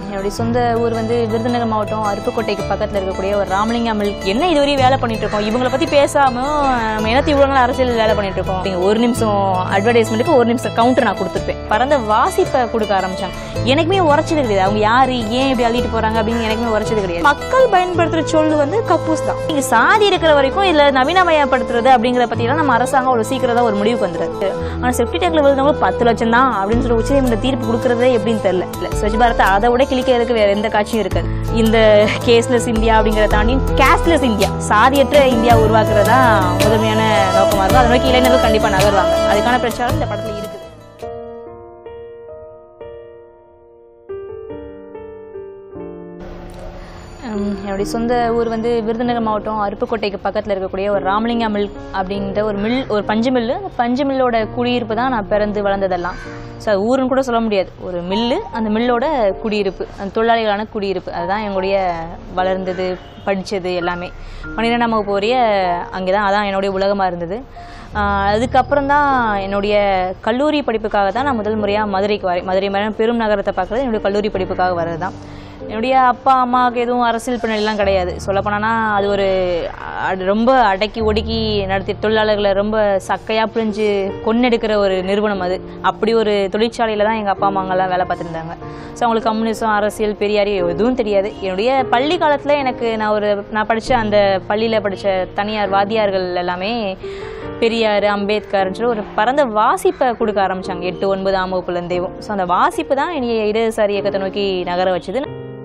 என்னுடைய சொந்த ஊர் வந்து விருதுநகர் மாவட்டம் அருப்புக்கோட்டைக்கு பக்கத்தில் இருக்கக்கூடிய ஒரு ராமலிங்க மில்க் என்ன இதுவரையும் வேலை பண்ணிட்டு இருக்கோம் இவங்களை பற்றி பேசாமல் நம்ம என்னத்து இவ்வளோ நாள் அரசியல் வேலை பண்ணிட்டு இருக்கோம் நீங்க ஒரு நிமிஷம் அட்வர்டைஸ்மெண்ட்டுக்கு ஒரு நிமிஷம் கவுண்டர் நான் கொடுத்துருப்பேன் பறந்த வாசிப்பை கொடுக்க ஆரம்பிச்சாங்க எனக்குமே உரைச்சது கிடையாது அவங்க யாரு ஏன் இப்படி அள்ளிட்டு போறாங்க அப்படின்னு எனக்குமே உரைச்சது கிடையாது மக்கள் பயன்படுத்துற சொல்லு வந்து கக்கூஸ் தான் இங்க சாதி இருக்கிற வரைக்கும் இதுல நவீனமயப்படுத்துறது அப்படிங்கிற பத்தியெல்லாம் நம்ம அரசாங்கம் அவ்வளவு சீக்கிரம் தான் ஒரு முடிவுக்கு வந்துருது ஆனா செப்டி டேங்க்ல விழுந்தவங்க பத்து லட்சம் தான் அப்படின்னு சொல்லி உச்சநீதிமன்ற தீர்ப்பு கொடுக்கறதே எப்படின்னு தெரியல இல்ல ஸ்வச் பாரத் அதை விட கிளிக்கிறதுக்கு வேற எந்த காட்சியும் இருக்காது இந்த கேஸ்லெஸ் இந்தியா அப்படிங்கிறத தாண்டி கேஸ்லெஸ் இந்தியா சாதியற்ற இந்தியா உருவாக்குறதா முதன்மையான நோக்கமா இருக்கும் அதை நோக்கி இளைஞர்கள் கண்டிப்பா நகருவாங்க அதுக்கான பிரச்சாரம் இந்த படத்துல இருக்குது ஹம், என்னுடைய சொந்த ஊர் வந்து விருதுநகர் மாவட்டம் அருப்புக்கோட்டைக்கு பக்கத்தில் இருக்கக்கூடிய ஒரு ராமலிங்கா மில் அப்படின்ற ஒரு மில் ஒரு பஞ்சு மில்லு அந்த பஞ்சு மில்லோட குடியிருப்பு தான் நான் பிறந்து வளர்ந்ததெல்லாம் ஸோ அது ஊருன்னு கூட சொல்ல முடியாது ஒரு மில்லு அந்த மில்லோட குடியிருப்பு அந்த தொழிலாளிகளான குடியிருப்பு அதுதான் எங்களுடைய வளர்ந்தது படித்தது எல்லாமே பன்னிரெண்டாம் வகுப்பு வரைய அங்கே தான் அதான் என்னுடைய உலகமாக இருந்தது ஆஹ் அதுக்கப்புறம் தான் என்னுடைய கல்லூரி படிப்புக்காக தான் நான் முதல் முறையாக மதுரைக்கு வரேன் மதுரை மாதிரி பெரும் நகரத்தை பார்க்குறது என்னுடைய கல்லூரி படிப்புக்காக வர்றது தான் என்னுடைய அப்பா அம்மாவுக்கு எதுவும் அரசியல் பின்னணிலாம் கிடையாது சொல்லப்போனா அது ஒரு அ- ரொம்ப அடக்கி ஒடுக்கி நடத்தி தொழிலாளர்களை ரொம்ப சக்கையாக புழிஞ்சு கொன்னெடுக்கிற ஒரு நிறுவனம் அது அப்படி ஒரு தொழிற்சாலையில் தான் எங்கள் அப்பா அம்மாங்கெல்லாம் வேலை பார்த்துருந்தாங்க ஸோ அவங்களுக்கு கம்யூனிசம் அரசியல் பெரியாரி எதுவும் தெரியாது என்னுடைய பள்ளி காலத்தில் எனக்கு நான் ஒரு நான் படித்த அந்த பள்ளியில் படித்த தனியார் வாத்தியார்கள் எல்லாமே பெரியார் அம்பேத்கர்ன்ற ஒரு பரந்த வாசிப்பை கொடுக்க ஆரம்பிச்சாங்க எட்டு ஒன்பது ஆம் வகுப்புலேருந்தேவும் ஸோ அந்த வாசிப்பு தான் என்னைய இடதுசாரி இயக்கத்தை நோக்கி நகர வச்சது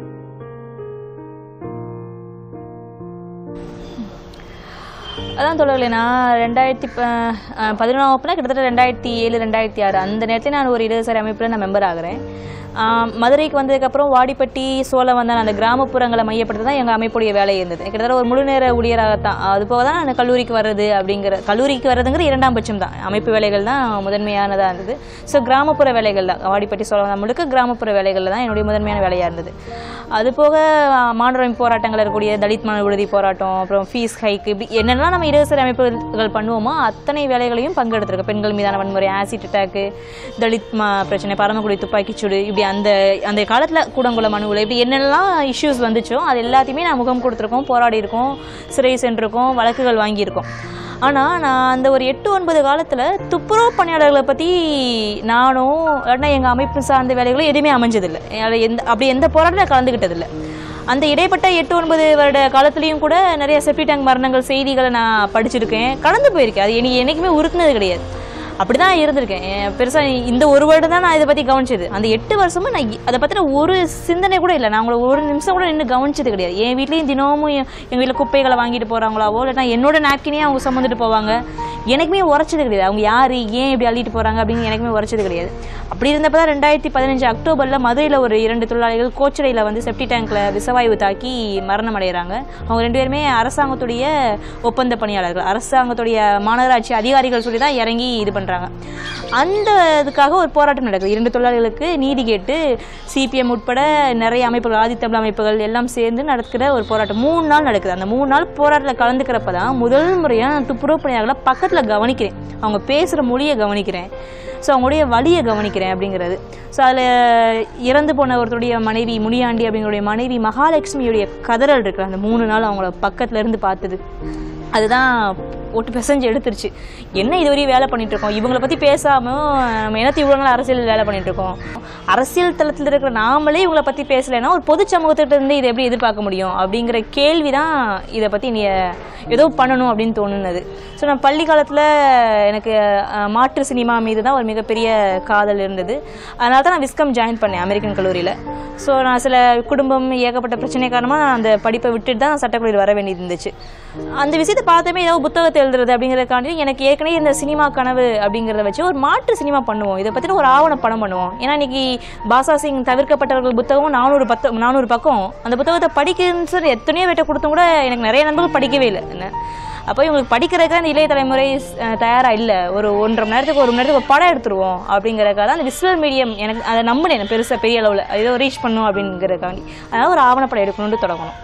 அதான் தொடர்களே நான் ரெண்டாயிரத்தி ப பதினொன்றாம் வகுப்புனா கிட்டத்தட்ட ரெண்டாயிரத்தி ஏழு ரெண்டாயிரத்தி ஆறு அந்த நேரத்தில் நான் ஒரு இடதுசாரி அமைப்பில் நான் மெம்பர் ஆகிறேன் ஆஹ் மதுரைக்கு வந்ததுக்கப்புறம் வாடிப்பட்டி சோழவந்தான் அந்த கிராமப்புறங்களை மையப்படுத்தி தான் எங்கள் அமைப்புடைய வேலை இருந்தது கிட்டத்தட்ட ஒரு முழு நேர ஊழியராகத்தான் அது போக தான் நான் கல்லூரிக்கு வர்றது அப்படிங்கிற கல்லூரிக்கு வர்றதுங்கிற இரண்டாம் பட்சம் தான் அமைப்பு வேலைகள் தான் முதன்மையானதாக இருந்தது ஸோ கிராமப்புற வேலைகள் தான் வாடிப்பட்டி சோழவந்தான் முழுக்க கிராமப்புற வேலைகளில் தான் என்னுடைய முதன்மையான வேலையாக இருந்தது அது போக ஆஹ், மாணவர் போராட்டங்கள் இருக்கக்கூடிய தலித் மாணவர் விடுதி போராட்டம் அப்புறம் ஃபீஸ் ஹைக் இப்படி என்னெல்லாம் நம்ம இடதுசாரி அமைப்புகள் பண்ணுவோமோ அத்தனை வேலைகளையும் பங்கெடுத்திருக்கேன் பெண்கள் மீதான வன்முறை ஆசிட் அட்டாக்கு தலித் ம பிரச்சனை பரமக்குடி துப்பாக்கிச்சூடு இப்படி அந்த அந்த காலத்தில் கூடங்குளம் அணுகுல இப்படி என்னெல்லாம் இஷ்யூஸ் வந்துச்சோ அது எல்லாத்தையுமே நான் முகம் கொடுத்துருக்கோம் போராடி இருக்கோம் சிறை சென்றிருக்கோம் வழக்குகள் வாங்கியிருக்கோம் ஆனால் நான் அந்த ஒரு எட்டு ஒன்பது காலத்தில் துப்புரவு பணியாளர்களை பற்றி நானும் இல்லைன்னா எங்கள் அமைப்பு சார்ந்த வேலைகளும் எதுவுமே அமைஞ்சதில்லை அதில் எந்த அப்படி எந்த போராட்டத்தில் கலந்துக்கிட்டதில்லை அந்த இடைப்பட்ட எட்டு ஒன்பது வருட காலத்துலேயும் கூட நிறைய செப்டி டேங்க் மரணங்கள் செய்திகளை நான் படிச்சிருக்கேன் கலந்து போயிருக்கேன் அது எனக்கு என்றைக்குமே உறுத்துனது கிடையாது அப்படிதான் இருந்திருக்கேன் என் பெருசா இந்த ஒரு வருடம் தான் நான் இதை பத்தி கவனிச்சது அந்த எட்டு வருஷமும் நான் இ- அதை பத்தின ஒரு சிந்தனை கூட இல்லை நான் அவங்கள ஒரு நிமிஷம் கூட நின்று கவனிச்சது கிடையாது என் வீட்லயும் தினமும் என் எங்க வீட்டில் குப்பைகளை வாங்கிட்டு போறாங்களாவோ இல்லைன்னா என்னோட நாப்கினே அவங்க சுமந்துட்டு போவாங்க எனக்குமே உரைச்சது கிடையாது அவங்க யாரு ஏன் இப்படி அள்ளிட்டு போறாங்க அப்படின்னு எனக்குமே உரைச்சது கிடையாது அப்படி இருந்தப்ப தான் ரெண்டாயிரத்தி பதினஞ்சு அக்டோபர்ல மதுரையில் ஒரு இரண்டு தொழிலாளிகள் கோச்சடையில் வந்து செப்டி டேங்க்ல விஷவாயு தாக்கி மரணம் அடைகிறாங்க அவங்க ரெண்டு பேருமே அரசாங்கத்துடைய ஒப்பந்த பணியாளர்கள் அரசாங்கத்துடைய மாநகராட்சி அதிகாரிகள் சொல்லி தான் இறங்கி இது பண்றாங்க அந்த இதுக்காக ஒரு போராட்டம் நடக்குது இரண்டு தொழிலாளிகளுக்கு நீதி கேட்டு சிபிஎம் உட்பட நிறைய அமைப்புகள் ஆதித்தமிழ் அமைப்புகள் எல்லாம் சேர்ந்து நடக்கிற ஒரு போராட்டம் மூணு நாள் நடக்குது அந்த மூணு நாள் போராட்டத்தில் கலந்துக்கிறப்ப தான் முதல் முறையாக நான் துப்புரவு பணியாளர்களை பக்கத்தில் கவனிக்கிறேன் அவங்க பேசுகிற மொழியை கவனிக்கிறேன் ஸோ அவங்களுடைய வழியை கவனிக்கிறேன் அப்படிங்கிறது ஸோ அதில் இறந்து போன ஒருத்தருடைய மனைவி முனியாண்டி அப்படிங்களுடைய மனைவி மகாலட்சுமியுடைய கதறல் இருக்கு அந்த மூணு நாள் அவங்கள பக்கத்துல இருந்து பார்த்தது அதுதான் ஒட்டு பிசைஞ்சு எடுத்துருச்சு என்ன இதுவரையும் வேலை பண்ணிட்டு இருக்கோம் இவங்கள பத்தி பேசாம நம்ம என்னத்து இவ்வளோ நாள் அரசியல் வேலை பண்ணிட்டு இருக்கோம் அரசியல் தளத்தில் இருக்கிற நாமளே இவங்கள பத்தி பேசலைன்னா ஒரு பொது சமூகத்திட்ட இருந்து இதை எப்படி எதிர்பார்க்க முடியும் அப்படிங்கிற கேள்வி தான் இதை பத்தி நீ ஏதோ பண்ணணும் அப்படின்னு தோணுனது ஸோ நான் பள்ளி காலத்தில் எனக்கு அஹ், மாற்று சினிமா மீது தான் ஒரு மிகப்பெரிய காதல் இருந்தது அதனால தான் நான் விஸ்கம் ஜாயின் பண்ணேன் அமெரிக்கன் கல்லூரியில் ஸோ நான் சில குடும்பம் ஏகப்பட்ட பிரச்சனை காரணமாக நான் அந்த படிப்பை விட்டுட்டு தான் சட்டக்கல்லூரி வர வேண்டியது இருந்துச்சு அந்த விஷயத்தை பார்த்தமே ஏதோ புத்தகத்தை எழுதுறது அப்படிங்கிறதுக்காண்டி எனக்கு ஏற்கனவே இந்த சினிமா கனவு அப்படிங்கிறத வச்சு ஒரு மாற்று சினிமா பண்ணுவோம் இதை பற்றின ஒரு ஆவண படம் பண்ணுவோம் ஏன்னா இன்னைக்கு பாசா சிங் தவிர்க்கப்பட்டவர்கள் புத்தகம் நானூறு பத்து நானூறு பக்கம் அந்த புத்தகத்தை படிக்கிறேன்னு சொல்லி எத்தனையோ வேட்டை கொடுத்தும் கூட எனக்கு நிறைய நண்பர்கள் படிக்கவே இல்லை என்ன அப்போ இவங்களுக்கு படிக்கிறதுக்கு அந்த இளைய தலைமுறை அஹ், தயாரா இல்லை ஒரு ஒன்றரை மணி நேரத்துக்கு ஒரு மணி நேரத்துக்கு ஒரு படம் எடுத்துருவோம் அப்படிங்கிறதுக்காக தான் அந்த விசுவல் மீடியம் எனக்கு அதை நம்பினேன் பெருசாக பெரிய அளவில் ஏதோ ரீச் பண்ணும் அப்படிங்கிறதுக்காண்டி அதனால் ஒரு ஆவணப்படம் எடுக்கணும்னு தொடங்கணும்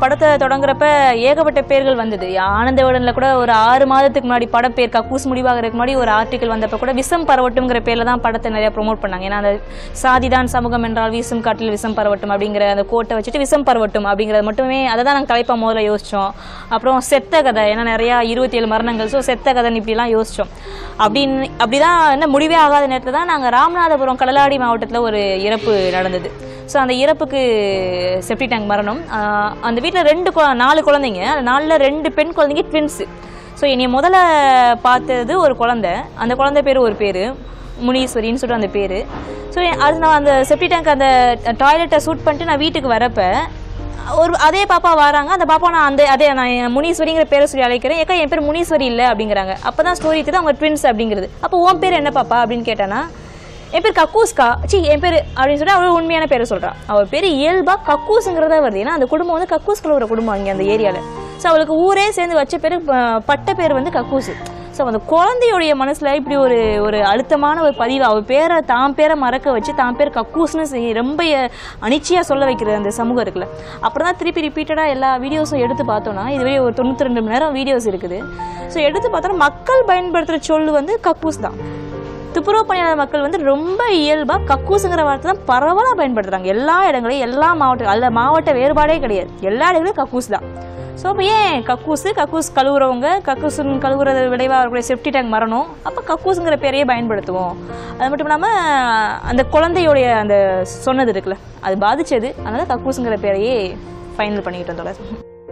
படத்தை தொடங்குறப்ப ஏகப்பட்ட பேர்கள் வந்தது ஆனந்த விடனில் கூட ஒரு ஆறு மாதத்துக்கு முன்னாடி படம் பேர் கக்கூஸ் முடிவாகிறதுக்கு முன்னாடி ஒரு ஆர்டிக்கல் வந்தப்ப கூட விஷம் பரவட்டும்ங்கிற பேரில் தான் படத்தை நிறைய ப்ரோமோட் பண்ணாங்க ஏன்னா அந்த சாதிதான் சமூகம் என்றால் வீசும் காட்டில் விஷம் பரவட்டும் அப்படிங்கிற அந்த கோட்டை வச்சுட்டு விஷம் பரவட்டும் அப்படிங்கிறது மட்டுமே அதை தான் நாங்கள் தலைப்பாக முதல்ல யோசித்தோம் அப்புறம் செத்த கதை ஏன்னா நிறையா இருபத்தி ஏழு மரணங்கள் ஸோ செத்த கதைன்னு இப்படிலாம் யோசித்தோம் அப்படின்னு அப்படிதான் என்ன முடிவே ஆகாத நேரத்தில் தான் நாங்கள் ராமநாதபுரம் கடலாடி மாவட்டத்தில் ஒரு இறப்பு நடந்தது ஸோ அந்த இறப்புக்கு செப்டி டேங்க் மரணம் ஆஹ் அந்த வீட்டில் ரெண்டு கொ- நாலு குழந்தைங்க அந்த நாலில் ரெண்டு பெண் குழந்தைங்க ட்வின்ஸு ஸோ என்னைய முதல்ல பார்த்தது ஒரு குழந்தை அந்த குழந்தை பேர் ஒரு பேர் முனீஸ்வரின்னு சொல்லிட்டு அந்த பேர் ஸோ அது நான் அந்த செப்டி டேங்க் அந்த டாய்லெட்டை சூட் பண்ணிட்டு நான் வீட்டுக்கு வரப்ப ஒரு அதே பாப்பா வராங்க அந்த பாப்பா நான் அந்த அதே நான் என் முனீஸ்வரிங்கிற பேரை சொல்லி அழைக்கிறேன் ஏக்கா என் பேர் முனீஸ்வரி இல்லை அப்படிங்கிறாங்க அப்போ தான் ஸ்டோரி தெரியுது அவங்க ட்வின்ஸ் அப்படிங்கிறது அப்போ உன் பேர் என்ன பாப்பா அப்படின்னு கேட்டானா என் பேர் கக்கூஸ்கா சி என் பேர் அப்படின்னு சொல்லிட்டு அவள் உண்மையான பேரை சொல்றா அவள் பேர் இயல்பா கக்கூஸுங்கிறதா வருது ஏன்னா அந்த குடும்பம் வந்து கக்கூஸ்குள்ள ஒரு குடும்பம் இங்கே அந்த ஏரியாவில் ஸோ அவளுக்கு ஊரே சேர்ந்து வச்ச பேர் ப- பட்ட பேர் வந்து கக்கூசு ஸோ அந்த குழந்தையுடைய மனசுல இப்படி ஒரு ஒரு அழுத்தமான ஒரு பதிவு அவள் பேரை தான் பேரை மறக்க வச்சு தான் பேர் கக்கூஸ்னு செய்- ரொம்ப அனிச்சையாக சொல்ல வைக்கிறது அந்த சமூகம் இருக்குல்ல அப்புறம் தான் திருப்பி ரிப்பீட்டடாக எல்லா வீடியோஸும் எடுத்து பார்த்தோன்னா இதுவே ஒரு தொண்ணூற்றி ரெண்டு மணி நேரம் வீடியோஸ் இருக்குது ஸோ எடுத்து பார்த்தோன்னா மக்கள் பயன்படுத்துகிற சொல்லு வந்து கக்கூஸ் தான் துப்புரவு பணியாளர் மக்கள் வந்து ரொம்ப இயல்பா கக்கூசுங்கிற வார்த்தை தான் பரவலாக பயன்படுத்துறாங்க எல்லா இடங்களையும் எல்லா மாவட்டம் அல்ல மாவட்ட வேறுபாடே கிடையாது எல்லா இடங்களையும் கக்கூஸ் தான் ஸோ அப்போ ஏன் கக்கூசு கக்கூஸ் கழுவுறவங்க கக்கூசு கழுவுறது விளைவாக வரக்கூடிய செப்டி டேங்க் மரணம் அப்போ கக்கூஸுங்கிற பேரையே பயன்படுத்துவோம் அது மட்டும் இல்லாமல் அந்த குழந்தையோடைய அந்த சொன்னது இருக்குல்ல அது பாதிச்சது அதனால கக்கூஸுங்கிற பேரையே ஃபைனல் பண்ணிக்கிட்டோம் தொடர்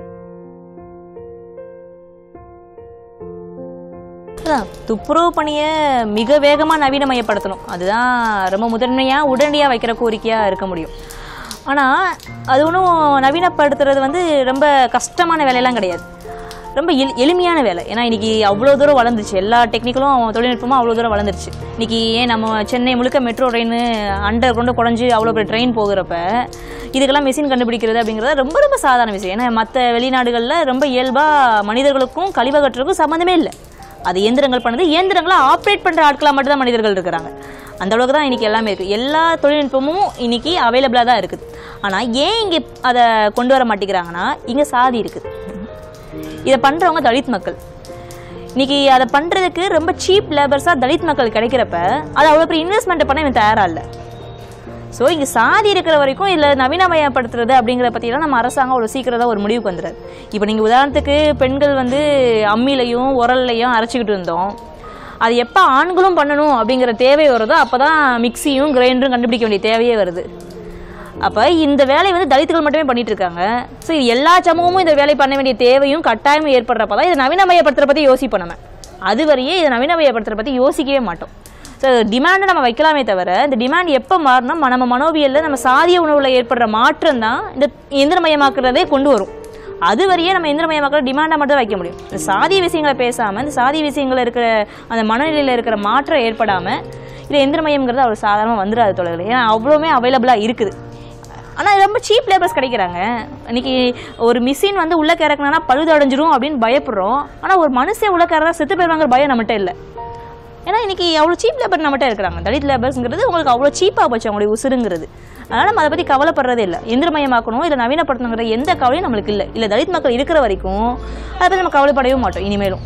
அதான் துப்புரவு பணியை மிக வேகமாக நவீனமயப்படுத்தணும் அதுதான் ரொம்ப முதன்மையாக உடனடியாக வைக்கிற கோரிக்கையாக இருக்க முடியும் ஆனால் அது ஒன்றும் நவீனப்படுத்துறது வந்து ரொம்ப கஷ்டமான வேலையெல்லாம் கிடையாது ரொம்ப எளி எளிமையான வேலை ஏன்னா இன்னைக்கு அவ்வளோ தூரம் வளர்ந்துச்சு எல்லா டெக்னிக்கலும் தொழில்நுட்பமும் அவ்வளோ தூரம் வளர்ந்துருச்சு இன்னைக்கு ஏன் நம்ம சென்னை முழுக்க மெட்ரோ ட்ரெயின் அண்டர் கொண்டு குடஞ்சி அவ்வளோ பெரிய ட்ரெயின் போகிறப்ப இதுக்கெல்லாம் மிஷின் கண்டுபிடிக்கிறது அப்படிங்கிறது ரொம்ப ரொம்ப சாதாரண விஷயம் ஏன்னா மற்ற வெளிநாடுகளில் ரொம்ப இயல்பாக மனிதர்களுக்கும் கழிவகற்றுக்கும் சம்மந்தமே இல்லை அது இயந்திரங்கள் பண்ணுது இயந்திரங்களை ஆப்ரேட் பண்ணுற ஆட்களாக மட்டும் தான் மனிதர்கள் இருக்கிறாங்க அந்த அளவுக்கு தான் இன்னைக்கு எல்லாமே இருக்குது எல்லா தொழில்நுட்பமும் இன்னைக்கு அவைலபிளாக தான் இருக்குது ஆனால் ஏன் இங்கே அதை கொண்டு வர மாட்டேங்கிறாங்கன்னா இங்கே சாதி இருக்குது இதை பண்ணுறவங்க தலித் மக்கள் இன்னைக்கு அதை பண்ணுறதுக்கு ரொம்ப சீப் லேபர்ஸாக தலித் மக்கள் கிடைக்கிறப்ப அது அவ்வளோ பெரிய இன்வெஸ்ட்மெண்ட் பண்ண இவன் தயாரா இல்லை ஸோ இங்கே சாதி இருக்கிற வரைக்கும் இதில் நவீனமயப்படுத்துறது அப்படிங்கிற பற்றியெல்லாம் நம்ம அரசாங்கம் அவ்வளோ சீக்கிரம் தான் ஒரு முடிவுக்கு வந்துடுது இப்போ நீங்கள் உதாரணத்துக்கு பெண்கள் வந்து அம்மிலையும் உரல்லையும் அரைச்சிக்கிட்டு இருந்தோம் அது எப்போ ஆண்களும் பண்ணணும் அப்படிங்கிற தேவை வருதோ அப்போ தான் மிக்சியும் கிரைண்டரும் கண்டுபிடிக்க வேண்டிய தேவையே வருது அப்போ இந்த வேலையை வந்து தலித்துகள் மட்டுமே பண்ணிட்டு இருக்காங்க ஸோ இது எல்லா சமூகமும் இந்த வேலை பண்ண வேண்டிய தேவையும் கட்டாயமும் ஏற்படுறப்ப தான் இதை நவீனமயப்படுத்துற பற்றி யோசிப்போம் நம்ம அது வரையே இதை நவீனமயப்படுத்துற பற்றி யோசிக்கவே மாட்டோம் ஸோ டிமாண்டை நம்ம வைக்கலாமே தவிர இந்த டிமாண்ட் எப்போ மாறணும் நம்ம மனோவியலில் நம்ம சாதிய உணவில் ஏற்படுற மாற்றம் தான் இந்த இயந்திரமயமாக்குறதே கொண்டு வரும் அது வரையே நம்ம இயந்திரமயமாக்கிற டிமாண்டை மட்டும் தான் வைக்க முடியும் இந்த சாதிய விஷயங்களை பேசாமல் இந்த சாதிய விஷயங்கள் இருக்கிற அந்த மனநிலையில் இருக்கிற மாற்றம் ஏற்படாமல் இது எந்திரமயம்ங்கிறது அவ்வளோ சாதாரணமாக வந்துடாது தொடர்கள் ஏன்னா அவ்வளோமே அவைலபிளாக இருக்குது ஆனால் ரொம்ப சீப் லேபர்ஸ் கிடைக்கிறாங்க இன்னைக்கு ஒரு மிஷின் வந்து உள்ள கிறக்குனா பழுது அடைஞ்சிரும் அப்படின்னு பயப்படுறோம் ஆனால் ஒரு மனுஷன் உள்ள கிறதா செத்து போயிருவாங்கிற பயம் நம்மகிட்ட இல்லை ஏன்னா இன்னைக்கு அவ்வளோ சீப் லேபர் நம்மகிட்ட இருக்கிறாங்க தலித் லேபர்ஸ்ங்கிறது உங்களுக்கு அவ்வளோ சீப்பாக போச்சு அவங்களுடைய உசுருங்கிறது அதனால் நம்ம அதை பற்றி கவலைப்படுறதே இல்லை எந்திரமயமாக்கணும் இல்லை நவீனப்படுத்தணுங்கிற எந்த கவலையும் நம்மளுக்கு இல்லை இல்லை தலித் மக்கள் இருக்கிற வரைக்கும் அதை பற்றி நம்ம கவலைப்படவே மாட்டோம் இனிமேலும்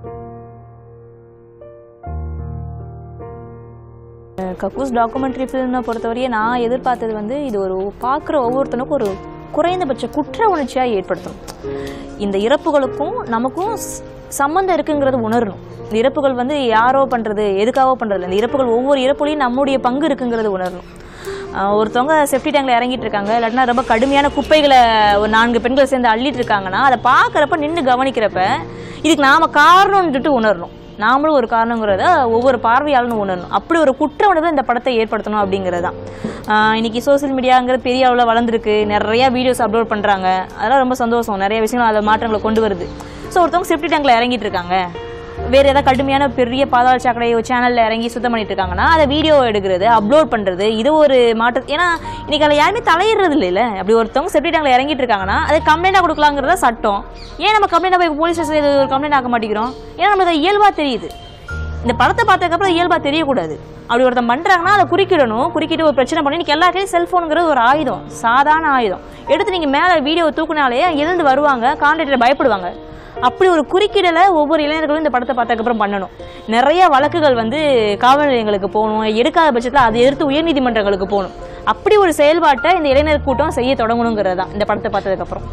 கக்கூஸ் டாக்குமெண்ட்ரி ஃபிலிமை பொறுத்தவரையே நான் எதிர்பார்த்தது வந்து இது ஒரு பார்க்குற ஒவ்வொருத்தனுக்கும் ஒரு குறைந்தபட்ச குற்ற உணர்ச்சியாக ஏற்படுத்தணும் இந்த இறப்புகளுக்கும் நமக்கும் ஸ்- சம்மந்தம் இருக்குங்கிறது உணரணும் இந்த இறப்புகள் வந்து யாரோ பண்ணுறது எதுக்காகவோ பண்ணுறது இந்த இறப்புகள் ஒவ்வொரு இறப்புலையும் நம்முடைய பங்கு இருக்குங்கிறது உணரணும் ஆஹ் ஒருத்தவங்க செப்டி டேங்கில் இறங்கிட்டு இருக்காங்க இல்லாட்டினா ரொம்ப கடுமையான குப்பைகளை ஒரு நான்கு பெண்கள் சேர்ந்து அள்ளிட்டு இருக்காங்கன்னா அதை பார்க்குறப்ப நின்று கவனிக்கிறப்ப இதுக்கு நாம காரணம்ன்ட்டு உணரணும் நாமளும் ஒரு காரணங்கிறத ஒவ்வொரு பார்வையாளனும் உணரணும் அப்படி ஒரு குற்ற உணர்வை இந்த படத்தை ஏற்படுத்தணும் அப்படிங்கிறது தான் ஆஹ் இன்னைக்கு சோஷியல் மீடியாங்கிறது பெரிய அளவில் வளர்ந்துருக்கு நிறைய வீடியோஸ் அப்லோட் பண்ணுறாங்க அதெல்லாம் ரொம்ப சந்தோஷம் நிறைய விஷயங்கள் அதில் மாற்றங்களை கொண்டு வருது ஸோ ஒருத்தவங்க செப்டி டேங்கில் இறங்கிட்டு இருக்காங்க வேறு ஏதாவது கடுமையான பெரிய பாதாள சாக்கடை சேனலில் இறங்கி சுத்தம் பண்ணிட்டு இருக்காங்கன்னா அதை வீடியோ எடுக்கிறது அப்லோட் பண்ணுறது இது ஒரு மாற்ற ஏன்னா இன்னைக்கு அதில் யாருமே தலையிடுறது இல்லைல்ல அப்படி ஒருத்தவங்க செப்டி டேங்கில் இறங்கிட்டு இருக்காங்கன்னா அதை கம்ப்ளைண்டாக கொடுக்கலாங்கிறத சட்டம் ஏன் நம்ம கம்ப்ளைண்டாக போய் போலீஸ் ஸ்டேஷன் இது ஒரு கம்ப்ளைண்ட் ஆக்க மாட்டேங்கிறோம் ஏன்னா நம்மளுக்கு அது இயல்பாக தெரியுது இந்த படத்தை பார்த்ததுக்கப்புறம் இயல்பா தெரியக்கூடாது அப்படி ஒருத்தன் பண்றாங்கன்னா அதை குறுக்கிடணும் குறுக்கிட்டு ஒரு பிரச்சனை பண்ணி இன்னைக்கு எல்லா கையிலும் செல்ஃபோனுங்கிறது ஒரு ஆயுதம் சாதாரண ஆயுதம் எடுத்து நீங்க மேலே வீடியோ தூக்குனாலே எழுந்து வருவாங்க கான்ட்ராக்டர் பயப்படுவாங்க அப்படி ஒரு குறுக்கிடலை ஒவ்வொரு இளைஞர்களும் இந்த படத்தை பார்த்ததுக்கப்புறம் பண்ணணும் நிறைய வழக்குகள் வந்து காவல் நிலையங்களுக்கு போகணும் எடுக்காத பட்சத்தில் அதை எதிர்த்து உயர்நீதிமன்றங்களுக்கு போகணும் அப்படி ஒரு செயல்பாட்டை இந்த இளைஞர் கூட்டம் செய்ய தொடங்கணுங்கிறது தான் இந்த படத்தை பார்த்ததுக்கப்புறம்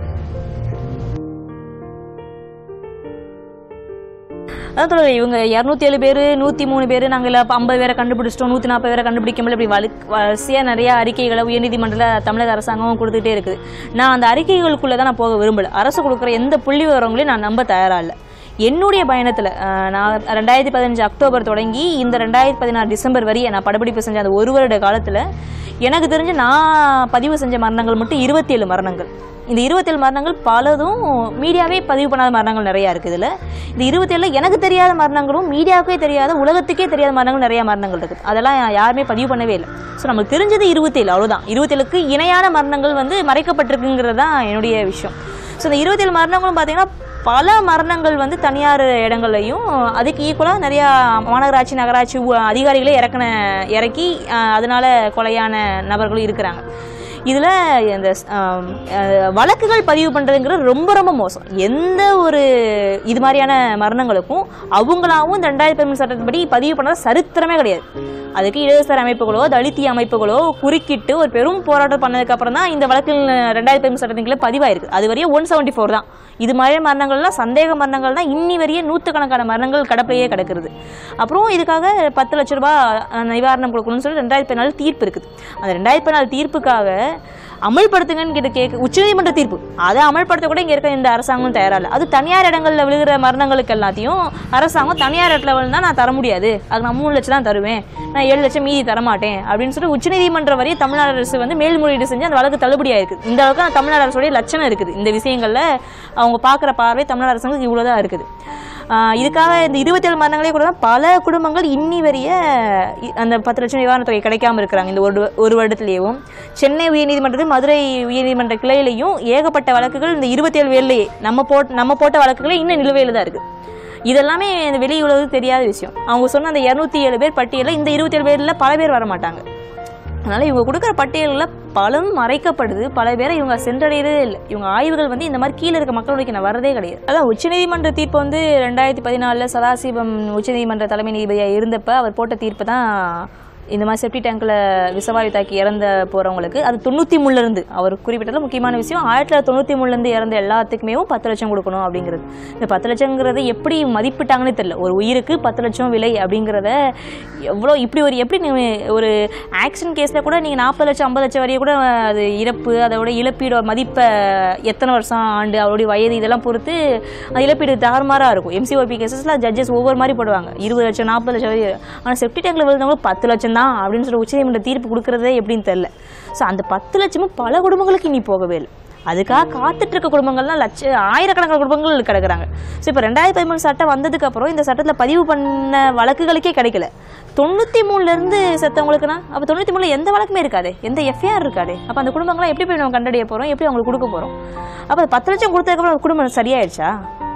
அதான் சொல்லுங்க இவங்க இரநூத்தி ஏழு பேர் நூற்றி மூணு பேர் நாங்கள் இல்லை ஐம்பது பேரை கண்டுபிடிச்சிட்டோம் நூற்றி நாற்பது பேரை கண்டுபிடிக்க முடியல இப்படி வலு வரிசையாக நிறைய அறிக்கைகளை உயர்நீதிமன்றத்தில் தமிழக அரசாங்கம் கொடுத்துட்டே இருக்குது நான் அந்த அறிக்கைகளுக்குள்ளே தான் நான் போக விரும்பல அரசு கொடுக்குற எந்த புள்ளி விவரங்களையும் நான் நம்ப தயாராக இல்லை என்னுடைய பயணத்தில் நான் ரெண்டாயிரத்தி பதினஞ்சு அக்டோபர் தொடங்கி இந்த ரெண்டாயிரத்தி பதினாறு டிசம்பர் வரைய நான் படப்பிடிப்பு செஞ்ச அந்த ஒரு வருட காலத்தில் எனக்கு தெரிஞ்சு நான் பதிவு செஞ்ச மரணங்கள் மட்டும் இருபத்தி ஏழு மரணங்கள் இந்த இருபத்தேழு மரணங்கள் பலதும் மீடியாவே பதிவு பண்ணாத மரணங்கள் நிறையா இருக்குது இதில் இந்த இருபத்தேழுல எனக்கு தெரியாத மரணங்களும் மீடியாவுக்கே தெரியாத உலகத்துக்கே தெரியாத மரணங்கள் நிறைய மரணங்கள் இருக்குது அதெல்லாம் யாருமே பதிவு பண்ணவே இல்லை ஸோ நமக்கு தெரிஞ்சது இருபத்தேழு அவ்வளோதான் இருபத்தேழுக்கு இணையான மரணங்கள் வந்து மறைக்கப்பட்டிருக்குங்கிறது தான் என்னுடைய விஷயம் ஸோ இந்த இருபத்தேழு மரணங்களும் பார்த்தீங்கன்னா பல மரணங்கள் வந்து தனியார் இடங்கள்லையும் அதுக்கு ஈக்குவலாக நிறையா மாநகராட்சி நகராட்சி ஊ- அதிகாரிகளே இறக்குன இறக்கி அஹ், அதனால கொலையான நபர்களும் இருக்கிறாங்க இதில் இந்த ஆம், அஹ், வழக்குகள் பதிவு பண்ணுறதுங்கிறது ரொம்ப ரொம்ப மோசம் எந்த ஒரு இது மாதிரியான மரணங்களுக்கும் அவங்களாவும் இந்த ரெண்டாயிரத்தி பதிமூணு சட்டத்தின்படி பதிவு பண்ணது சரித்திரமே கிடையாது அதுக்கு இடதுசாரி அமைப்புகளோ தலித்திய அமைப்புகளோ குறுக்கிட்டு ஒரு பெரும் போராட்டம் பண்ணதுக்கு அப்புறம் தான் இந்த வழக்கில் ரெண்டாயிரத்தி பதிமூணு சட்டத்தின் கீழே பதிவாயிருக்கு அது வரையும் ஒன் செவன்ட்டி ஃபோர் தான் இது மாதிரி மரணங்கள்லாம் சந்தேக மரணங்கள் தான் இன்னி வரைய நூற்றுக்கணக்கான மரணங்கள் கடப்பிலேயே கிடக்குறது அப்புறம் இதுக்காக பத்து லட்ச ரூபாய் அஹ், நிவாரணம் கொடுக்கணும்னு சொல்லி ரெண்டாயிரத்தி பதினாலு தீர்ப்பு இருக்குது அந்த ரெண்டாயிரத்தி பதினாலு தீர்ப்புக்காக அமல்படுத்துங்கன்னு கிட்ட கேட்க உச்சநீதிமன்ற தீர்ப்பு அதை அமல்படுத்த கூட இங்கே இருக்க இந்த அரசாங்கம் தயாரா இல்லை அது தனியார் இடங்களில் விழுகிற மரணங்களுக்கு எல்லாத்தையும் அரசாங்கம் தனியார் இடத்துல விழுந்தா நான் தர முடியாது அது நான் மூணு லட்சம் தான் தருவேன் நான் ஏழு லட்சம் மீதி தர மாட்டேன் அப்படின்னு சொல்லி உச்சநீதிமன்ற வரையும் தமிழ்நாடு அரசு வந்து மேல்முறையீடு செஞ்சு அந்த வழக்கு தள்ளுபடியாக இருக்குது இந்த அளவுக்கு அந்த தமிழ்நாடு அரசுடைய லட்சணம் இருக்குது இந்த விஷயங்களில் அவங்க பார்க்குற பார்வை தமிழ்நாடு அரசாங்கம் இவ்வளோதான் இருக்குது ஆஹ் இதுக்காக இந்த இருபத்தேழு மரணங்களே கூட தான் பல குடும்பங்கள் இன்னி வரைய இ- அந்த பத்து லட்சம் நிவாரணத் தொகை கிடைக்காம இருக்கிறாங்க இந்த ஒரு ஒரு வருடத்திலேயும் சென்னை உயர்நீதிமன்றத்தில் மதுரை உயர்நீதிமன்ற கிளையிலையும் ஏகப்பட்ட வழக்குகள் இந்த இருபத்தேழு பேர்லேயே நம்ம போட் நம்ம போட்ட வழக்குகளே இன்னும் நிலுவையில் தான் இருக்குது இதெல்லாமே இந்த வெளி உலகத்துக்கு தெரியாத விஷயம் அவங்க சொன்ன அந்த இரநூத்தி ஏழு பேர் பட்டியலில் இந்த இருபத்தேழு பேரில் பல பேர் வர மாட்டாங்க அதனால் இவங்க கொடுக்குற பட்டியலில் பலரும் மறைக்கப்படுது பல பேரை இவங்க சென்றடையதே இல்லை இவங்க ஆய்வுகள் வந்து இந்த மாதிரி கீழே இருக்க மக்களுக்கு நான் வரதே கிடையாது அதான் உச்சநீதிமன்ற தீர்ப்பு வந்து ரெண்டாயிரத்தி பதினாலில் சதாசிவம் உச்சநீதிமன்ற தலைமை நீதிபதியாக இருந்தப்ப அவர் போட்ட தீர்ப்பு தான் இந்த மாதிரி செப்டி டேங்கில் விசவாயு தாக்கி இறந்த போகிறவங்களுக்கு அது தொண்ணூற்றி மூணுலேருந்து அவர் குறிப்பிட்டதில் முக்கியமான விஷயம் ஆயிரத்தி தொள்ளாயிரத்தி தொண்ணூற்றி மூணுலேருந்து இறந்த எல்லாத்துக்குமே பத்து லட்சம் கொடுக்கணும் அப்படிங்கிறது இந்த பத்து லட்சங்கிறத எப்படி மதிப்பிட்டாங்கன்னு தெரியல ஒரு உயிருக்கு பத்து லட்சம் விலை அப்படிங்கிறத எவ்வளோ இப்படி ஒரு எப்படி நீ ஒரு ஆக்சிடென்ட் கேஸில் கூட நீங்கள் நாற்பது லட்சம் ஐம்பது லட்சம் வரையும் கூட அது இறப்பு அதோட இழப்பீடோட மதிப்பை எத்தனை வருஷம் ஆண்டு அவருடைய வயது இதெல்லாம் பொறுத்து அது இழப்பீடு தாறுமாறாக இருக்கும் எம்சிஓபி கேசஸில் ஜட்ஜஸ் ஒவ்வொரு மாதிரி போடுவாங்க இருபது லட்சம் நாற்பது லட்சம் வரையும் ஆனால் செப்டி டேங்கில் விழுந்தவங்களுக்கு பத்து லட்சம் தான் அப்படின்னு சொல்லி உச்சநீதிமன்ற தீர்ப்பு கொடுக்குறதே எப்படின்னு தெரில ஸோ அந்த பத்து லட்சமும் பல குடும்பங்களுக்கு இனி போகவே இல்லை அதுக்காக காத்துட்டு இருக்க குடும்பங்கள்லாம் லட்ச ஆயிரக்கணக்கான குடும்பங்கள் கிடக்குறாங்க ஸோ இப்போ ரெண்டாயிரத்தி பதிமூணு சட்டம் வந்ததுக்கு அப்புறம் இந்த சட்டத்தில் பதிவு பண்ண வழக்குகளுக்கே கிடைக்கல தொண்ணூற்றி மூணுலேருந்து செத்தவங்களுக்குனா அப்போ தொண்ணூற்றி மூணில் எந்த வழக்குமே இருக்காதே எந்த எஃப்ஐஆர் இருக்காதே அப்போ அந்த குடும்பங்களாம் எப்படி போய் நம்ம கண்டறிய போகிறோம் எப்படி அவங்களுக்கு கொடுக்க போகிறோம் அப்போ அந்த பத்து லட்சம் கொடுத்ததுக்கப்புறம் அந்த குடும்பம் சரியாயிடுச்சா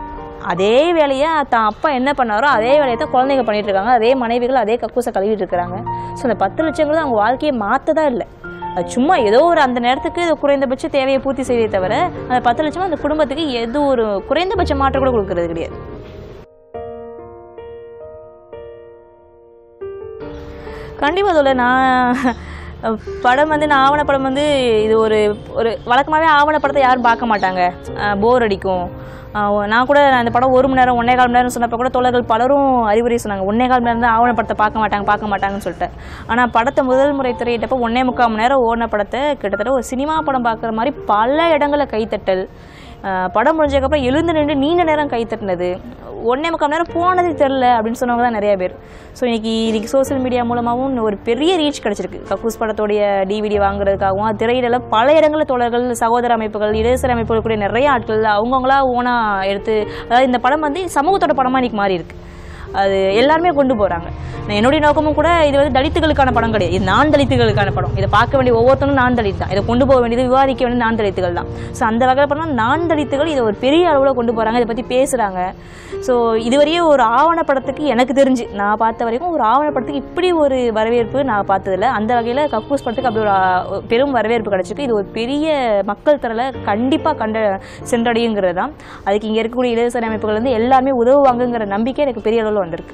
அதே வேலையை தான் அப்பா என்ன பண்ணாரோ அதே வேலையை தான் குழந்தைங்க பண்ணிட்டு இருக்காங்க அதே மனைவிகள் அதே கக்கூசை கழுவிட்டு இருக்கிறாங்க ஸோ அந்த பத்து லட்சங்கிறது அவங்க வாழ்க்கையை மாற்றதா இல்லை அது சும்மா ஏதோ ஒரு அந்த நேரத்துக்கு இது குறைந்தபட்ச தேவையை பூர்த்தி செய்வதே தவிர அந்த பத்து லட்சம் அந்த குடும்பத்துக்கு எது ஒரு குறைந்தபட்ச மாற்றம் கூட கொடுக்கறது கிடையாது கண்டிப்பாக அதோட நான் படம் வந்து நான் ஆவணப்படம் வந்து இது ஒரு ஒரு வழக்கமாகவே ஆவணப்படத்தை யாரும் பார்க்க மாட்டாங்க போர் அடிக்கும் அஹ் நான் கூட அந்த படம் ஒரு மணி நேரம் ஒன்னே கால் மணி நேரம் சொன்னப்போ கூட தோழர்கள் பலரும் அறிவுரை சொன்னாங்க ஒன்னே கால் மணி நேரம் தான் ஆவணப்படத்தை பார்க்க மாட்டாங்க பார்க்க மாட்டாங்கன்னு சொல்லிட்டு ஆனால் படத்தை முதல் முறை திரையிட்டப்போ ஒன்னே முக்கால் மணி நேரம் ஓடின படத்தை கிட்டத்தட்ட ஒரு சினிமா படம் பார்க்குற மாதிரி பல இடங்களில் கைத்தட்டல் அஹ் படம் முடிஞ்சதுக்கப்புறம் எழுந்து நின்று நீண்ட நேரம் கை தட்டினது ஒன்றே முக்கால் நேரம் போனதே தெரில அப்படின்னு சொன்னவங்க தான் நிறைய பேர் ஸோ இன்னைக்கு இன்னைக்கு சோஷியல் மீடியா மூலமாகவும் ஒரு பெரிய ரீச் கிடச்சிருக்கு கக்கூஸ் படத்தோடைய டிவிடி வாங்குறதுக்காகவும் அது திரையிடல பல இடங்களில் தோழர்கள் சகோதர அமைப்புகள் இடதுசாரி அமைப்புகள் கூட நிறைய ஆட்கள் அவங்கவுங்களா ஓனாக எடுத்து அதாவது இந்த படம் வந்து சமூகத்தோட படமாக இன்னைக்கு மாறி இருக்கு அது எல்லாருமே கொண்டு போகிறாங்க என்னுடைய நோக்கமும் கூட இது வந்து தலித்துகளுக்கான படம் கிடையாது இது நான் தலித்துகளுக்கான படம் இதை பார்க்க வேண்டிய ஒவ்வொருத்தரும் நான் தலித் தான் இதை கொண்டு போக வேண்டியது விவாதிக்க வேண்டியது நான் தலித்துகள் தான் ஸோ அந்த வகையில் பண்ணால் நான் தலித்துகள் இதை ஒரு பெரிய அளவில் கொண்டு போகிறாங்க இதை பற்றி பேசுகிறாங்க ஸோ இதுவரையும் ஒரு ஆவணப்படத்துக்கு எனக்கு தெரிஞ்சு நான் பார்த்த வரைக்கும் ஒரு ஆவணப்படத்துக்கு இப்படி ஒரு வரவேற்பு நான் பார்த்ததில்ல அந்த வகையில் கக்கூஸ் படத்துக்கு அப்படி ஒரு ஆ- ஒரு பெரும் வரவேற்பு கிடச்சிருக்கு இது ஒரு பெரிய மக்கள் தரல கண்டிப்பாக கண்ட சென்றடையுங்கிறது தான் அதுக்கு இங்கே இருக்கக்கூடிய இடதுசாரி அமைப்புகள் வந்து எல்லாருமே உதவுவாங்கங்கிற நம்பிக்கை எனக்கு பெரிய அளவில் வந்திருக்கு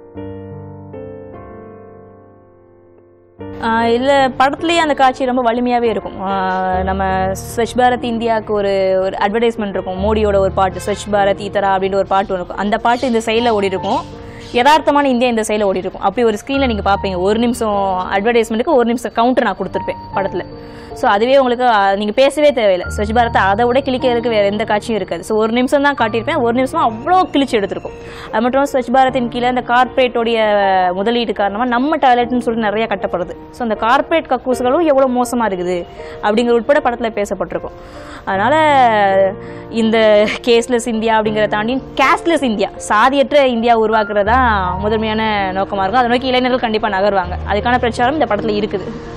இல்லை படத்துலேயே அந்த காட்சி ரொம்ப வலிமையாகவே இருக்கும் ஆஹ் நம்ம ஸ்வச் பாரத் இந்தியாவுக்கு ஒரு ஒரு அட்வர்டைஸ்மெண்ட் இருக்கும் மோடியோட ஒரு பாட்டு ஸ்வச் பாரத் ஈத்தரா அப்படின்ற ஒரு பாட்டு ஒன்று இருக்கும் அந்த பாட்டு இந்த சைடில் ஓடி இருக்கும் யதார்த்தமான இந்தியா இந்த சைடில் ஓடி இருக்கும் அப்படி ஒரு ஸ்க்ரீனில் நீங்கள் பார்ப்பீங்க ஒரு நிமிஷம் அட்வர்டைஸ்மெண்ட்டுக்கு ஒரு நிமிஷம் கவுண்டர் நான் கொடுத்துருப்பேன் படத்தில் ஸோ அதுவே உங்களுக்கு நீங்கள் பேசவே தேவையில்லை ஸ்வச் பாரத் அதை விட கிளிக்கிறதுக்கு வேறு எந்த காட்சியும் இருக்காது ஸோ ஒரு நிமிஷம் தான் காட்டியிருப்பேன் ஒரு நிமிஷம் அவ்வளோ கிழிச்சு எடுத்திருக்கும் அது மட்டும் இல்லாமல் ஸ்வச் பாரத்தின் கீழே இந்த கார்ப்பரேட்டோடைய முதலீடு காரணமாக நம்ம டாய்லெட்னு சொல்லிட்டு நிறைய கட்டப்படுது ஸோ அந்த கார்ப்பரேட் கக்கூசுகளும் எவ்வளோ மோசமாக இருக்குது அப்படிங்கிற உட்பட படத்தில் பேசப்பட்டிருக்கும் அதனால் இந்த கேஸ்லெஸ் இந்தியா அப்படிங்கிறத தாண்டி கேஸ்ட்லெஸ் இந்தியா சாதியற்ற இந்தியா உருவாக்குறது தான் முதன்மையான நோக்கமாக இருக்கும் அதை நோக்கி இளைஞர்கள் கண்டிப்பாக நகருவாங்க அதுக்கான பிரச்சாரம் இந்த படத்தில் இருக்குது